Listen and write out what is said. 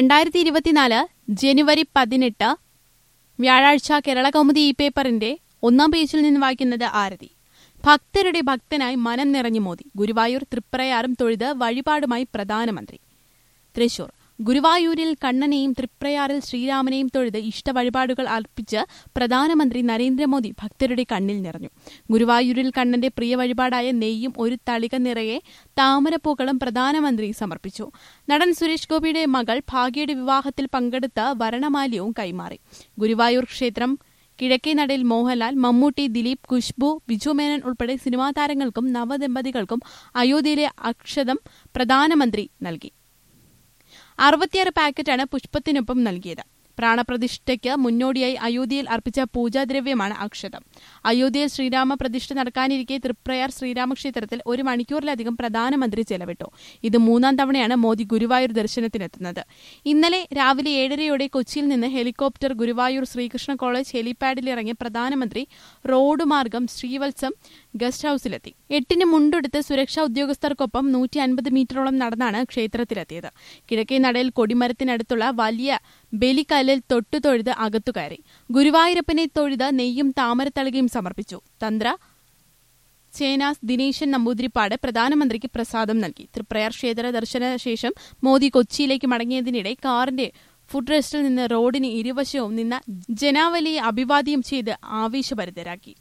രണ്ടായിരത്തി ഇരുപത്തിനാല് ജനുവരി പതിനെട്ട് വ്യാഴാഴ്ച കേരള കൗമുദി ഇ പേപ്പറിന്റെ ഒന്നാം പേജിൽ നിന്ന് വായിക്കുന്നത് ആരതി ഭക്തരുടെ ഭക്തനായി മനം നിറഞ്ഞു മോദി ഗുരുവായൂർ തൃപ്രയാറും തൊഴുത് വഴിപാടുമായി പ്രധാനമന്ത്രി തൃശൂർ ഗുരുവായൂരിൽ കണ്ണനെയും തൃപ്രയാറിൽ ശ്രീരാമനെയും തൊഴുത് ഇഷ്ടവഴിപാടുകൾ അർപ്പിച്ച് പ്രധാനമന്ത്രി നരേന്ദ്രമോദി ഭക്തരുടെ കണ്ണിൽ നിറഞ്ഞു ഗുരുവായൂരിൽ കണ്ണന്റെ പ്രിയ വഴിപാടായ നെയ്യും ഒരു തളിക നിറയെ താമരപ്പൂക്കളും പ്രധാനമന്ത്രി സമർപ്പിച്ചു നടൻ സുരേഷ് ഗോപിയുടെ മകൾ ഭാഗ്യയുടെ വിവാഹത്തിൽ പങ്കെടുത്ത വരണമാല്യവും കൈമാറി ഗുരുവായൂർ ക്ഷേത്രം കിഴക്കേ നടയിൽ മോഹൻലാൽ മമ്മൂട്ടി ദിലീപ് ഖുഷ്ബു ബിജു മേനൻ ഉൾപ്പെടെ സിനിമാ താരങ്ങൾക്കും നവദമ്പതികൾക്കും അയോധ്യയിലെ അക്ഷതം പ്രധാനമന്ത്രി നൽകി അറുപത്തിയാറ് പാക്കറ്റാണ് പുഷ്പത്തിനൊപ്പം നൽകിയത് പ്രാണപ്രതിഷ്ഠയ്ക്ക് മുന്നോടിയായി അയോധ്യയിൽ അർപ്പിച്ച പൂജാദ്രവ്യമാണ് അക്ഷതം അയോധ്യയിൽ ശ്രീരാമ പ്രതിഷ്ഠ നടക്കാനിരിക്കെ തൃപ്രയാർ ശ്രീരാമക്ഷേത്രത്തിൽ ഒരു മണിക്കൂറിലധികം പ്രധാനമന്ത്രി ചെലവിട്ടു ഇത് മൂന്നാം തവണയാണ് മോദി ഗുരുവായൂർ ദർശനത്തിനെത്തുന്നത് ഇന്നലെ രാവിലെ ഏഴരയോടെ കൊച്ചിയിൽ നിന്ന് ഹെലികോപ്റ്റർ ഗുരുവായൂർ ശ്രീകൃഷ്ണ കോളേജ് ഹെലിപാഡിലിറങ്ങിയ പ്രധാനമന്ത്രി റോഡ് മാർഗം ശ്രീവത്സം ഗസ്റ്റ് ഹൌസിലെത്തി എട്ടിന് മുണ്ടെടുത്ത് സുരക്ഷാ ഉദ്യോഗസ്ഥർക്കൊപ്പം നൂറ്റി അൻപത് മീറ്ററോളം നടന്നാണ് ക്ഷേത്രത്തിലെത്തിയത് കിഴക്കേ നടയിൽ കൊടിമരത്തിനടുത്തുള്ള വലിയ ബലിക്കല്ലിൽ തൊട്ടു തൊഴുത് അകത്തുകയറി ഗുരുവായൂരപ്പനെ തൊഴുത് നെയ്യും താമരത്തളികയും സമർപ്പിച്ചു തന്ത്ര ചേനാസ് ദിനേശൻ നമ്പൂതിരിപ്പാട് പ്രധാനമന്ത്രിക്ക് പ്രസാദം നൽകി തൃപ്രയാർ ക്ഷേത്ര ദർശന ശേഷം മോദി കൊച്ചിയിലേക്ക് മടങ്ങിയതിനിടെ കാറിന്റെ ഫുഡ് റെസ്റ്റിൽ നിന്ന് റോഡിന് ഇരുവശവും നിന്ന ജനാവലിയെ അഭിവാദ്യം ചെയ്ത് ആവേശഭരിതരാക്കി